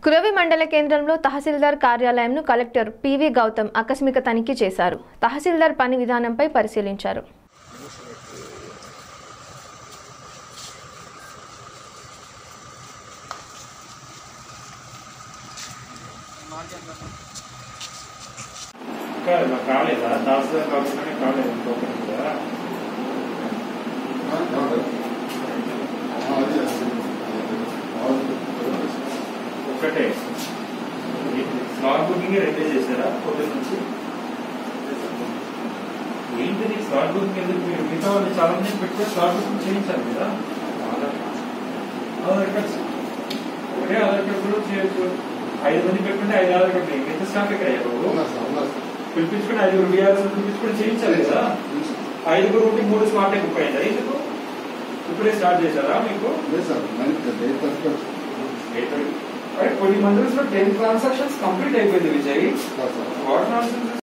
కురవి మండల కేంద్రంలో తహసీల్దార్ కార్యాలయంను కలెక్టర్ పివి గౌతమ్ ఆకస్మిక తనిఖీ చేశారు తహసీల్దార్ పని విధానంపై పరిశీలించారు ఇంకా ఇలా కాలేదా దాసరి కాకుండా కాలేదు ఇంకొకటి కదా ఒకటే స్లాట్ బుకింగ్ రెండే చేశారా పొద్దున్న నుంచి ఏంటిది స్లాట్ బుకింగ్ ఎందుకు మీరు మిగతా వాళ్ళు చాలా మంది పెట్టుకుని స్లాట్ బుకింగ్ చేయించాలి కదా ఆధార్ కార్డ్స్ ఒకటే ఆధార్ కార్డ్ కూడా చేయొచ్చు ఐదు మంది పెట్టుకుంటే ఐదు ఆధార్ కార్డు ఎంత స్టాక్ ఎక్కడ అయ్యారు పిలిపించుకుని ఐదుగురు బీఆర్ఎస్ పిలిపించుకుని చేయించాలి కదా ఐదుగురు ఉంటే మూడు స్మార్ట్ బుక్ అయిందా ఎందుకు ఇప్పుడే స్టార్ట్ చేశారా మీకు అరే కొన్ని మంత్రులు టెన్ ట్రాన్సాక్షన్స్ కంప్లీట్ అయిపోయింది విజయ్ వాట్ నాన్సెన్స్